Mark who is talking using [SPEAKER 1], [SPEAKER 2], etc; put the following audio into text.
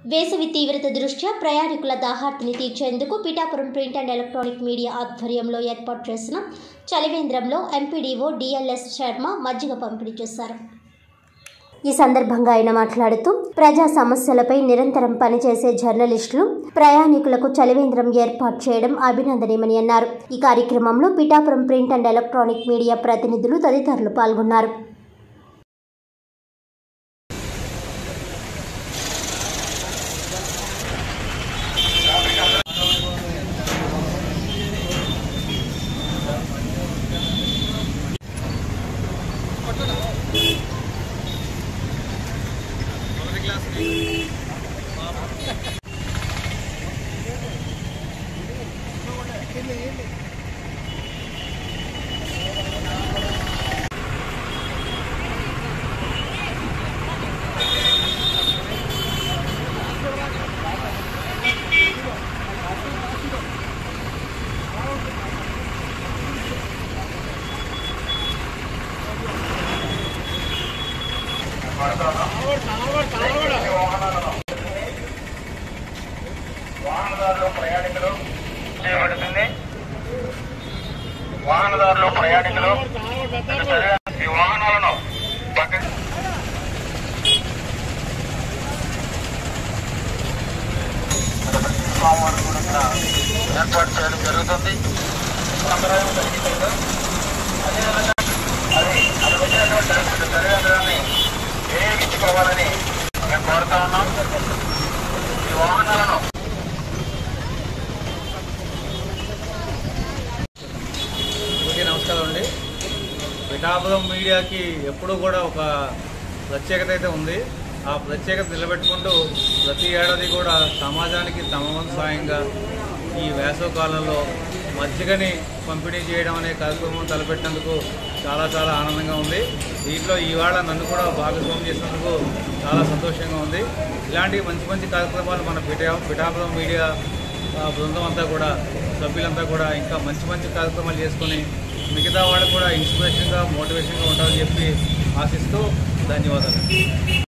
[SPEAKER 1] వేసవి తీవ్రత దృష్ట్యా ప్రయాణికుల దాహార్తిని తీర్చేందుకు Pithapuram print and electronic media ఆధ్వర్యంలో ఏర్పాటు చేసిన చలివేంద్రంలో ఎంపీడీఓ డిఎల్ఎస్ శర్మ మజ్జిగ పంపిణీ చేశారు ఈ సందర్భంగా ఆయన మాట్లాడుతూ ప్రజా సమస్యలపై నిరంతరం పనిచేసే జర్నలిస్టులు ప్రయాణికులకు చలివేంద్రం ఏర్పాటు చేయడం అభినందనీయమని అన్నారు ఈ కార్యక్రమంలో Pithapuram print and electronic media ప్రతినిధులు తదితరులు పాల్గొన్నారు
[SPEAKER 2] వాహనదారులు ప్రయాణికులు చేయబడుతుంది వాహనదారులు ప్రయాణికులు ఈ వాహనాలను పక్క సోమవారం కూడా ఇక్కడ ఏర్పాటు చేయడం జరుగుతుంది సంప్రదాయం కలిగింది అదేవిధంగా అది అది వచ్చినటువంటి చర్యాన్ని వినియోగించుకోవాలని మేము కోరుతా ఉన్నాం ఈ వాహనాలను
[SPEAKER 3] అందరికీ నమస్కారం అండి పిఠాపురం మీడియాకి ఎప్పుడూ కూడా ఒక ప్రత్యేకత అయితే ఉంది ఆ ప్రత్యేకత నిలబెట్టుకుంటూ ప్రతి ఏడాది కూడా సమాజానికి తమ వంతు సాయంగా ఈ వేసవ కాలంలో మజ్జిగని పంపిణీ చేయడం అనే కార్యక్రమం తలపెట్టినందుకు చాలా చాలా ఆనందంగా ఉంది దీంట్లో ఈవేళ నన్ను కూడా భాగస్వామ్యం చేసినందుకు చాలా సంతోషంగా ఉంది ఇలాంటి మంచి మంచి కార్యక్రమాలు మన పిఠా పిఠాపురం మీడియా ఆ బృందం అంతా కూడా సభ్యులంతా కూడా ఇంకా మంచి మంచి కార్యక్రమాలు చేసుకొని మిగతా వాళ్ళకు కూడా ఇన్స్పిరేషన్గా మోటివేషన్గా ఉండాలని చెప్పి ఆశిస్తూ ధన్యవాదాలు